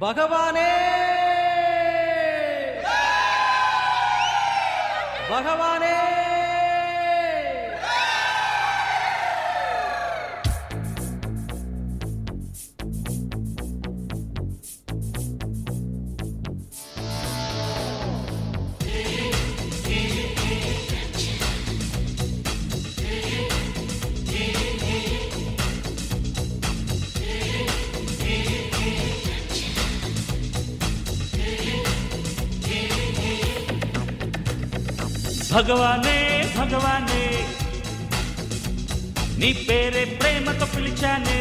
భగవానే భగవానే భగవానే భగవానే నీ పేరే ప్రేమతో పిలిచానే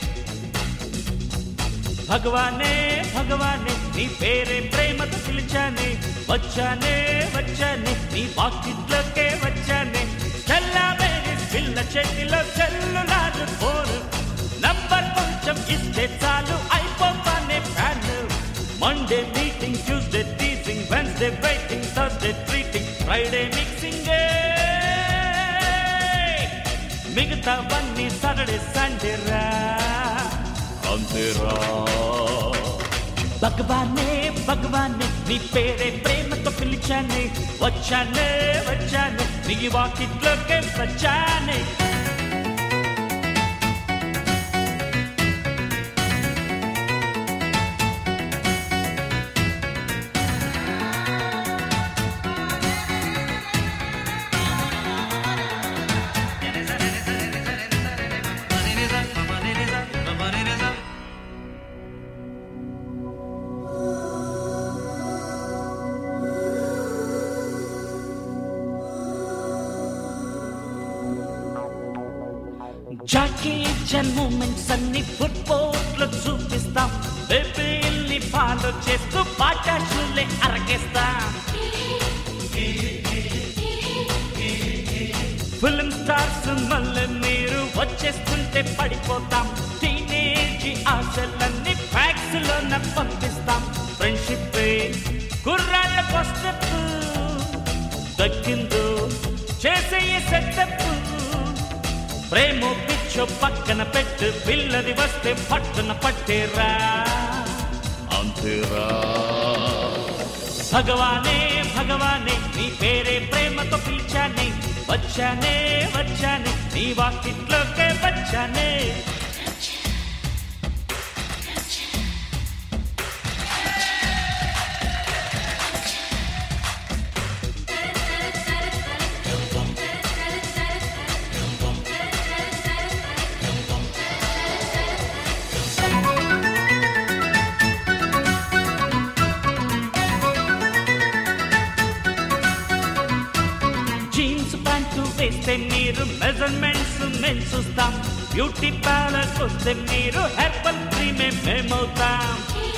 భగవానే భగవానే నీ పేరే ప్రేమతో పిలిచానే వచ్చానే వచ్చానే నీ వాకిట్లోకే వచ్చానే చల్లామేరి పిల్ల చేతిలో సెల్లులారు ఫోను నంబర్ కొంచెం ఇస్తే చాలు అయిపోతానే fan Monday meeting Tuesday teaching Wednesday waiting Thursday treating Friday mixing మిగతావన్నీ సాటర్డే సండే రా అంతేరా భగవానే భగవానే నీ పేరే ప్రేమతో పిలిచానే వచ్చానే వచ్చానే నీ వాకిట్లోకే వచ్చానే జాకీ చన్ మూమెంట్స్ అన్ని ఫుట్బోట్ లో చూపిస్తాం బేబీల్ని ఫాలో చేస్తూ పాటాషులే అరగేస్తాం ఫిల్మ్ స్టార్స్ మళ్ళీ మీరు వచ్చేస్తుంటే పడిపోతాం టీనేజ్ ఆశలన్నీ ఫ్యాక్స్ లోన పంపిస్తాం ఫ్రెండ్షిప్ కుర్రాళ్ళ ఫస్ట్ దక్కిందో చేసే సెటప్ ప్రేమో పిచ్చో పక్కన పెట్టు పిల్లది వస్తే పట్టున పట్టేరా అంతేరా భగవానే భగవానే నీ పేరే ప్రేమతో పిలిచానే వచ్చానే వచ్చానే నీ వాకిట్లోకే వచ్చానే జీన్స్ ప్యాంటు వేస్తే మీరు మెజర్మెంట్స్ మేము చూస్తాం బ్యూటీ పార్లర్ వస్తే మీరు హెర్బల్ క్రీమే మేమవుతాం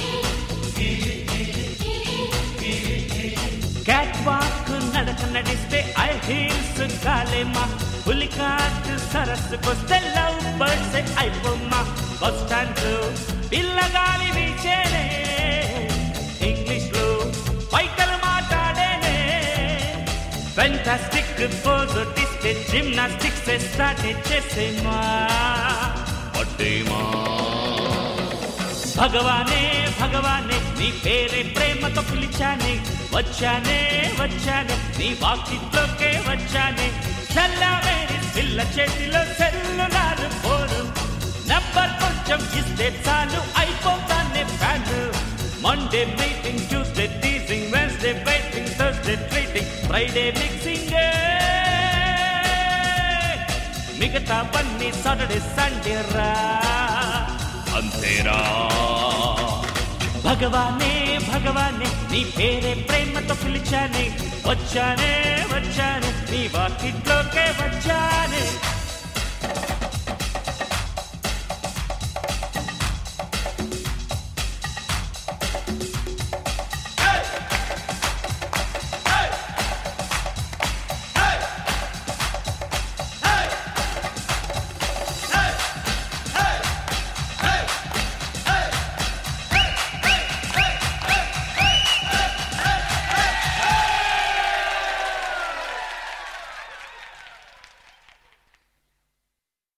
క్యాట్ వాక్ నడక నడిస్తే ఐ హీల్స్ కాలేమా పులికాట్ సరస్సుకొస్తే లవ్ బర్డ్స్ అయిపోమ్మా బస్ స్టాండ్ పిల్లగాలి వీచేనే ఇంగ్లీష్ లో పైకలు మాట్లాడేనే ఫెంటాస్టిక్ పోజ్ డిస్టే జిమ్నాస్టిక్స్ స్టార్ట్ చేసేమా పట్టేమా భగవానే భగవానే నీ పేరే ప్రేమతో పిలిచానే వచ్చానే వచ్చానే నీ వాకిట్లోకే వచ్చానే చల్లావేరి పిల్ల చేతిలో సెల్లులారు ఫోను నంబర్ కొంచెం ఇస్తే చాలు అయిపోతానే fan Monday meeting Tuesday teasing Wednesday waiting Thursday treating Friday mixing మిగతావన్నీ సాటర్డే సండే రా అంతేరా భగవానే భగవానే నీ పేరే ప్రేమతో పిలిచానే వచ్చానే వచ్చానే నీ వాకిట్లోకే వచ్చానే